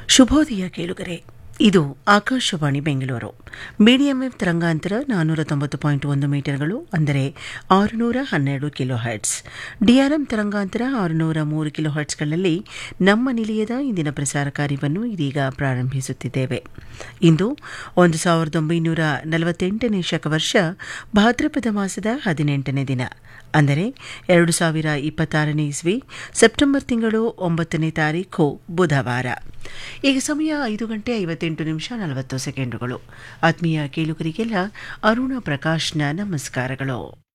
ಶುಭೋದಯ ಕೇಳುಗರೆ ಇದು ಆಕಾಶವಾಣಿ ಬೆಂಗಳೂರು ಮೀಡಿಯಂ ವೇವ್ ತರಂಗಾಂತರ ನಾನ್ನೂರ ತೊಂಬತ್ತು ಪಾಯಿಂಟ್ ಒಂದು ಮೀಟರ್ಗಳು ಅಂದರೆ ಆರುನೂರ ಹನ್ನೆರಡು ಕಿಲೋ ಹರ್ಟ್ಸ್ ಡಿಆರ್ಎಂ ತರಂಗಾಂತರ ಆರುನೂರ ಮೂರು ಕಿಲೋ ಹರ್ಟ್ಸ್ಗಳಲ್ಲಿ ನಮ್ಮ ನಿಲಯದ ಇಂದಿನ ಪ್ರಸಾರ ಕಾರ್ಯವನ್ನು ಇದೀಗ ಪ್ರಾರಂಭಿಸುತ್ತಿದ್ದೇವೆ ಇಂದು ಒಂದು ಸಾವಿರದ ಒಂಬೈನೂರ ನಲವತ್ತೆಂಟನೇ ಶಕವರ್ಷ ಭಾದ್ರಪದ ಮಾಸದ ಹದಿನೆಂಟನೇ ದಿನ ಅಂದರೆ ಎರಡು ಸಾವಿರ ಇಪ್ಪತ್ತಾರನೇ ಇಸ್ವಿ ಸೆಪ್ಟೆಂಬರ್ ತಿಂಗಳು ಒಂಬತ್ತನೇ ತಾರೀಖು ಬುಧವಾರ ಈಗ ಸಮಯ ಐದು ಗಂಟೆ ಐವತ್ತೆಂಟು ನಿಮಿಷ ನಲವತ್ತು ಸೆಕೆಂಡುಗಳು ಆತ್ಮೀಯ ಕೇಳುಗರಿಗೆಲ್ಲ ಅರುಣ ಪ್ರಕಾಶ್ನ ನಮಸ್ಕಾರಗಳು